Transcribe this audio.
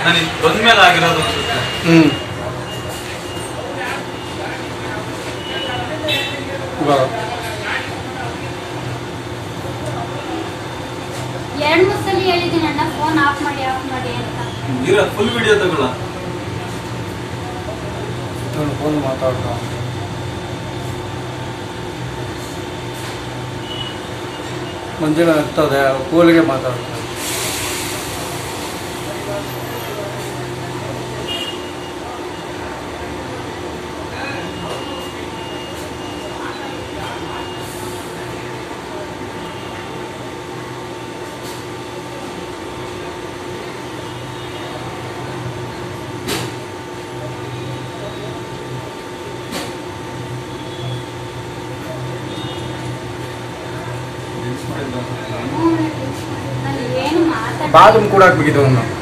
ನನಗೆ ಬಂದ್ಮೇಲೆ ಆಗಿರೋದು ಅನ್ಸುತ್ತೆ ಹ್ಞೂ ಇವಾಗ ಎರಡು ಮೂರು ಸಲ ಹೇಳಿದ್ದೀನಿ ಅಣ್ಣ ಫೋನ್ ಆಫ್ ಮಾಡಿ ಆಫ್ ಮಾಡಿ ಅಂತ ಇರೋ ಫುಲ್ ವಿಡಿಯೋ ತಗೊಳ್ಳ ನಾನು ಫೋನ್ ಮಾತಾಡ್ತಾ ಮಂಜುಳ ಇರ್ತದೆ ಕೂಲಿಗೆ ಮಾತಾಡ್ತಾರೆ ನಾನು ಏನು ಮಾತಾಡ ಬಾತ್ರೂಮ್ ಕೂಡ ಹಾಕ್ಬೇಕಿತ್ತು ಅವನು